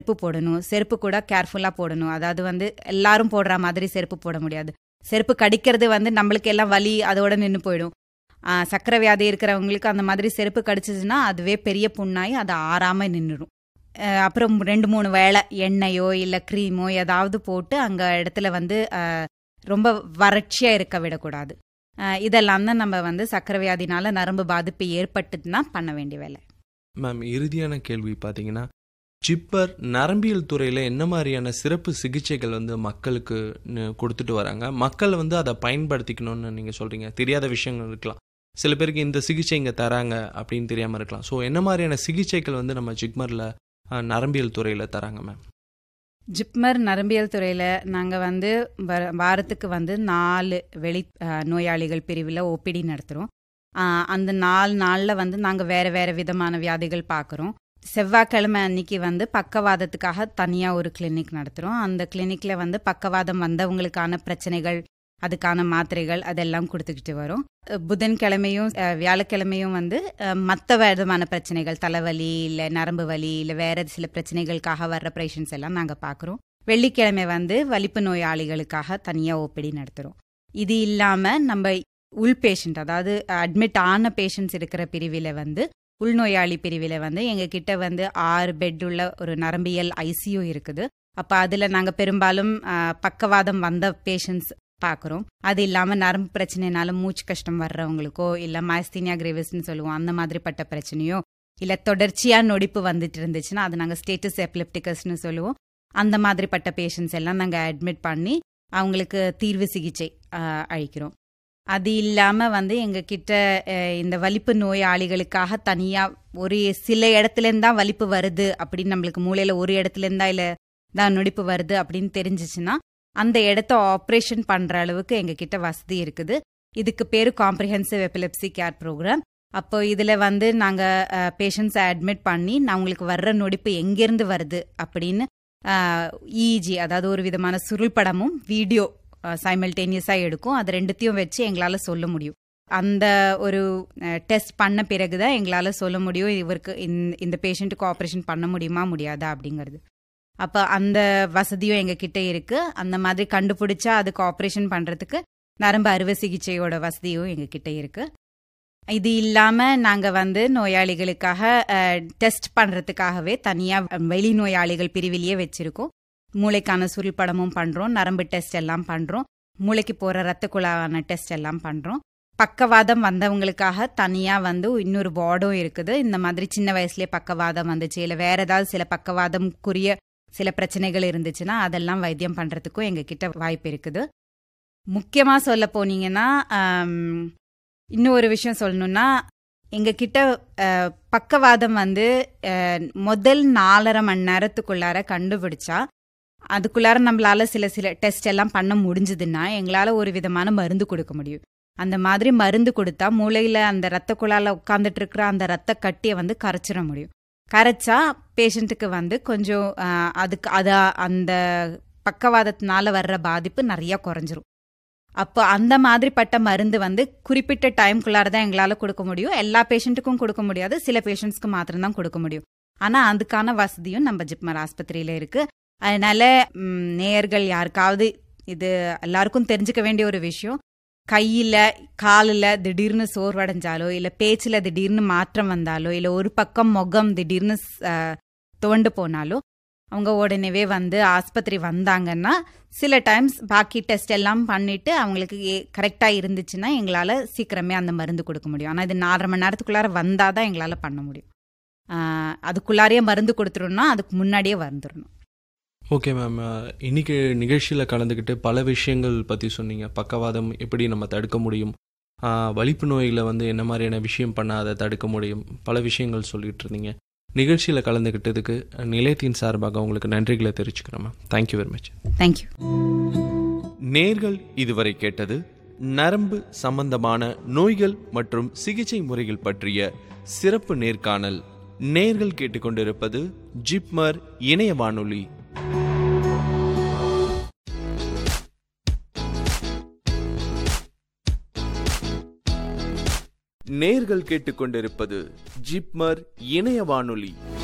செருப்பு போடணும் செருப்பு கூட கேர்ஃபுல்லாக போடணும் அதாவது வந்து எல்லாரும் போடுற மாதிரி செருப்பு போட முடியாது செருப்பு கடிக்கிறது வந்து நம்மளுக்கு எல்லாம் வலி அதோட நின்று போயிடும் ஆ, சக்கரை வியாதி இருக்கிறவங்களுக்கு அந்த மாதிரி செருப்பு கடிச்சிச்சுன்னா அதுவே பெரிய புண்ணாகி அது ஆறாம நின்றுடும் அப்புறம் ரெண்டு மூணு வேளை எண்ணெயோ இல்லை க்ரீமோ ஏதாவது போட்டு அங்கே இடத்துல வந்து ஆ, ரொம்ப வறட்சியாக இருக்க விடக்கூடாது ஆ, இதெல்லாம் தான் நம்ம வந்து சக்கரை வியாதினால நரம்பு பாதிப்பு ஏற்பட்டுதுன்னா பண்ண வேண்டிய வேலை மேம் இறுதியான கேள்வி பார்த்தீங்கன்னா ஜிப்பர் நரம்பியல் துறையில் என்ன மாதிரியான சிறப்பு சிகிச்சைகள் வந்து மக்களுக்கு ந- கொடுத்துட்டு வராங்க மக்கள் வந்து அதை பயன்படுத்திக்கணும்னு நீங்கள் சொல்கிறீங்க தெரியாத விஷயங்கள் இருக்கலாம் சில பேருக்கு இந்த சிகிச்சை இங்கே தராங்க அப்படின்னு தெரியாமல் இருக்கலாம் ஸோ என்ன மாதிரியான சிகிச்சைகள் வந்து நம்ம ஜிப்மரில் நரம்பியல் துறையில் தராங்க மேம் ஜிப்மர் நரம்பியல் துறையில் நாங்கள் வந்து வர- வாரத்துக்கு வந்து நாலு வெளி அஹ், நோயாளிகள் பிரிவில் ஓபிடி நடத்துகிறோம் அந்த நாலு நாளில் வந்து நாங்கள் வேறு வேறு விதமான வியாதிகள் பார்க்குறோம் செவ்வாய்க்கிழமை அன்னைக்கு வந்து பக்கவாதத்துக்காக தனியாக ஒரு கிளினிக் நடத்துகிறோம் அந்த கிளினிக்கில் வந்து பக்கவாதம் வந்தவங்களுக்கான பிரச்சனைகள் அதுக்கான மாத்திரைகள் அதெல்லாம் கொடுத்துக்கிட்டு வரோம் அஹ், புதன்கிழமையும் அஹ், வியாழக்கிழமையும் வந்து மற்ற விதமான பிரச்சனைகள் தலைவலி இல்லை நரம்பு வலி இல்லை வேற சில பிரச்சனைகளுக்காக வர்ற பேஷண்ட்ஸ் எல்லாம் நாங்கள் பார்க்குறோம் வெள்ளிக்கிழமை வந்து வலிப்பு நோயாளிகளுக்காக தனியாக ஓபிடி நடத்துகிறோம் இது இல்லாமல் நம்ம உள் பேஷண்ட் அதாவது அட்மிட் ஆன பேஷண்ட்ஸ் இருக்கிற பிரிவில் வந்து உள்நோயாளி பிரிவில் வந்து எங்ககிட்ட வந்து ஆறு பெட் உள்ள ஒரு நரம்பியல் ஐசியூ இருக்குது அப்போ அதில் நாங்கள் பெரும்பாலும் அஹ், பக்கவாதம் வந்த பேஷண்ட்ஸ் பார்க்குறோம் அது இல்லாமல் நரம்பு பிரச்சனைனால மூச்சு கஷ்டம் வர்றவங்களுக்கோ இல்லை மாஸ்தீனியா கிரேவிஸ்ன்னு சொல்லுவோம் அந்த மாதிரிப்பட்ட பிரச்சனையோ இல்லை தொடர்ச்சியாக நொடிப்பு வந்துட்டு இருந்துச்சுன்னா அது நாங்கள் ஸ்டேட்டஸ் எப்லெப்டிகஸ்னு சொல்லுவோம் அந்த மாதிரிப்பட்ட பேஷண்ட்ஸ் எல்லாம் நாங்கள் அட்மிட் பண்ணி அவங்களுக்கு தீர்வு சிகிச்சை அஹ், அளிக்கிறோம் அது இல்லாமல் வந்து எங்ககிட்ட அஹ், இந்த வலிப்பு நோயாளிகளுக்காக தனியாக ஒரு சில இடத்துலேருந்து தான் வலிப்பு வருது அப்படின்னு நம்மளுக்கு மூளையில் ஒரு இடத்துலேருந்தா இல்லை தான் நொடிப்பு வருது அப்படின்னு தெரிஞ்சிச்சுன்னா அந்த இடத்த ஆப்ரேஷன் பண்ணுற அளவுக்கு எங்ககிட்ட வசதி இருக்குது இதுக்கு பேர் காம்ப்ரிஹென்சிவ் எபிலெப்சி கேர் ப்ரோக்ராம் அப்போ இதில் வந்து நாங்கள் பேஷண்ட்ஸை அட்மிட் பண்ணி நான் உங்களுக்கு வர்ற நொடிப்பு எங்கேருந்து வருது அப்படின்னு இஜி அதாவது ஒரு விதமான சுருள் படமும் வீடியோ சைமல்டேனியஸாக எடுக்கும் அது ரெண்டுத்தையும் வச்சு எங்களால் சொல்ல முடியும் அந்த ஒரு டெஸ்ட் பண்ண பிறகு தான் எங்களால் சொல்ல முடியும் இவருக்கு இந்த- இந்த பேஷண்ட்டுக்கு ஆப்ரேஷன் பண்ண முடியுமா முடியாதா அப்படிங்கிறது அப்போ அந்த வசதியும் எங்ககிட்ட இருக்கு அந்த மாதிரி கண்டுபிடிச்சா அதுக்கு ஆப்ரேஷன் பண்ணுறதுக்கு நரம்பு அறுவை சிகிச்சையோட வசதியும் எங்ககிட்ட இருக்கு இது இல்லாமல் நாங்கள் வந்து நோயாளிகளுக்காக டெஸ்ட் பண்ணுறதுக்காகவே தனியாக வெளி நோயாளிகள் பிரிவிலேயே வச்சுருக்கோம் மூளைக்கான சுருள் படமும் பண்ணுறோம் நரம்பு டெஸ்ட் எல்லாம் பண்ணுறோம் மூளைக்கு போகிற ரத்த குழாவான டெஸ்ட் எல்லாம் பண்ணுறோம் பக்கவாதம் வந்தவங்களுக்காக தனியாக வந்து இன்னொரு வார்டும் இருக்குது இந்த மாதிரி சின்ன வயசுலேயே பக்கவாதம் வந்துச்சு இல்லை வேற ஏதாவது சில பக்கவாதம்க்குரிய சில பிரச்சனைகள் இருந்துச்சுன்னா அதெல்லாம் வைத்தியம் பண்ணுறதுக்கும் எங்ககிட்ட வாய்ப்பு இருக்குது முக்கியமாக சொல்ல போனீங்கன்னா ஆம், இன்னும் ஒரு விஷயம் சொல்லணும்னா எங்ககிட்ட அஹ், பக்கவாதம் வந்து அஹ், முதல் நாலரை மணி நேரத்துக்குள்ளார கண்டுபிடிச்சா அதுக்குள்ளார நம்மளால சில சில டெஸ்ட் எல்லாம் பண்ண முடிஞ்சதுன்னா எங்களால ஒரு விதமான மருந்து கொடுக்க முடியும் அந்த மாதிரி மருந்து கொடுத்தா மூளையில அந்த ரத்த குழால உட்காந்துட்டு இருக்கிற அந்த ரத்த கட்டியை வந்து கரைச்சிட முடியும் கரைச்சா பேஷண்ட்டுக்கு வந்து கொஞ்சம் ஆஹ், அதுக்கு அத அந்த பக்கவாதத்தினால வர்ற பாதிப்பு நிறைய குறைஞ்சிரும் அப்போ அந்த மாதிரிப்பட்ட மருந்து வந்து குறிப்பிட்ட டைம்குள்ளார தான் எங்களால் கொடுக்க முடியும் எல்லா பேஷண்ட்டுக்கும் கொடுக்க முடியாது சில பேஷண்ட்ஸ்க்கு மாத்திரம்தான் கொடுக்க முடியும் ஆனால் அதுக்கான வசதியும் நம்ம ஜிப்மர் ஆஸ்பத்திரியில் இருக்கு அதனால ம், நேயர்கள் யாருக்காவது இது எல்லாருக்கும் தெரிஞ்சுக்க வேண்டிய ஒரு விஷயம் கையில் காலில் திடீர்னு சோர்வடைஞ்சாலோ இல்லை பேச்சில் திடீர்னு மாற்றம் வந்தாலோ இல்லை ஒரு பக்கம் முகம் திடீர்னு அஹ், துவண்டு போனாலோ அவங்க உடனேவே வந்து ஆஸ்பத்திரி வந்தாங்கன்னா சில டைம்ஸ் பாக்கி டெஸ்ட் எல்லாம் பண்ணிட்டு அவங்களுக்கு கரெக்டாக இருந்துச்சுன்னா எங்களால் சீக்கிரமே அந்த மருந்து கொடுக்க முடியும் ஆனால் இது நாலரை மணி நேரத்துக்குள்ளார வந்தால் தான் எங்களால் பண்ண முடியும் ஆஹ், அதுக்குள்ளாரையே மருந்து கொடுத்துருன்னா அதுக்கு முன்னாடியே வந்துடணும் ஓகே மேம் இன்னைக்கு நிகழ்ச்சியில் கலந்துக்கிட்டு பல விஷயங்கள் பற்றி சொன்னீங்க பக்கவாதம் எப்படி நம்ம தடுக்க முடியும் ஆஹ், வலிப்பு நோய்களை வந்து என்ன மாதிரியான விஷயம் பண்ணால் அதை தடுக்க முடியும் பல விஷயங்கள் சொல்லிட்டு இருந்தீங்க நிகழ்ச்சியில் கலந்துக்கிட்டதுக்கு நிலையத்தின் சார்பாக உங்களுக்கு நன்றிகளை தெரிவிச்சுக்கிறேன் ma'am thank you very much thank you நேர்கள் இதுவரை கேட்டது நரம்பு சம்பந்தமான நோய்கள் மற்றும் சிகிச்சை முறைகள் பற்றிய சிறப்பு நேர்காணல் நேர்கள் கேட்டுக்கொண்டிருப்பது ஜிப்மர் இணைய வானொலி நேர்கள் கேட்டுக்கொண்டிருப்பது ஜிப்மர் இணைய வானொலி